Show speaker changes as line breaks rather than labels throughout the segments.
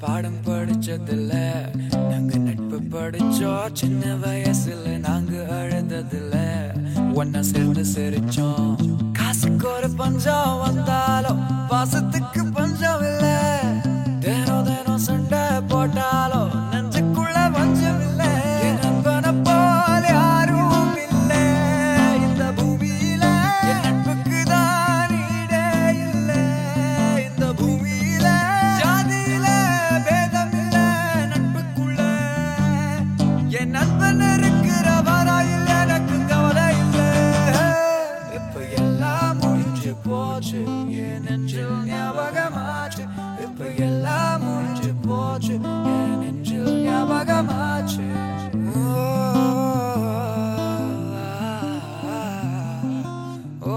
பாடம் படிச்சதில்ல நாங்க நட்பு படிச்சோம் சின்ன வயசுல நாங்க அழுததில்ல ஒன்னா சேர்ந்து சிரிச்சோம் காசுக்கு ஒரு பஞ்சம் வந்தாலும் பாசத்துக்கு பஞ்சம் இல்ல தினம் தினம் சண்டை போட்டாலும் நெஞ்சுக்குள்ள பஞ்சம் இல்ல என் நண்பனை போல யாரும் இல்ல இந்த பூமியில என் நட்புக்கு தான் ஈடே இல்ல இந்த பூமியில ஜாதியில பேதம் இல்ல நட்புக்குள்ள என் நண்பன் இருக்கிற வராயில் எனக்கு கவலை இல்ல இப்ப எல்லாம் முடிஞ்சு போச்சு என் நெஞ்சில் ஞாபகமாச்சு இப்ப எல்லாம் முடிஞ்சு போச்சு என் நெஞ்சில் ஞாபகமாச்சு ஓ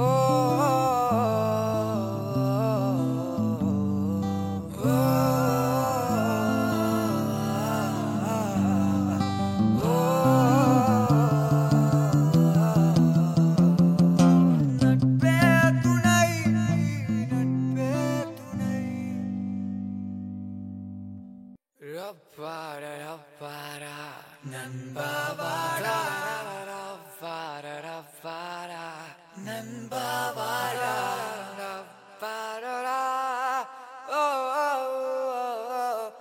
நட்பே துணை நட்பே துணை ரப்பார ரப்பாரா நண்பா வாடா ரப்பார ரப்பாரா நண்பா வாடா ரப்பாரா ஓ ஓ ஓ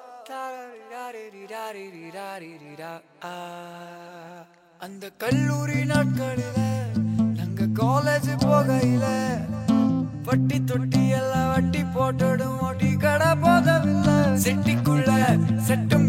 தாரிரிரிரிரிரிரிரிரிரா. ஆ. அந்த கல்லூரி நாட்களில நாங்க காலேஜ் போகையில வட்டி தொட்டி எல்லாம் வட்டி போட்டுடும் ஓட்டி கடை போதவில்லை செட்டிக்குள்ள செட்டு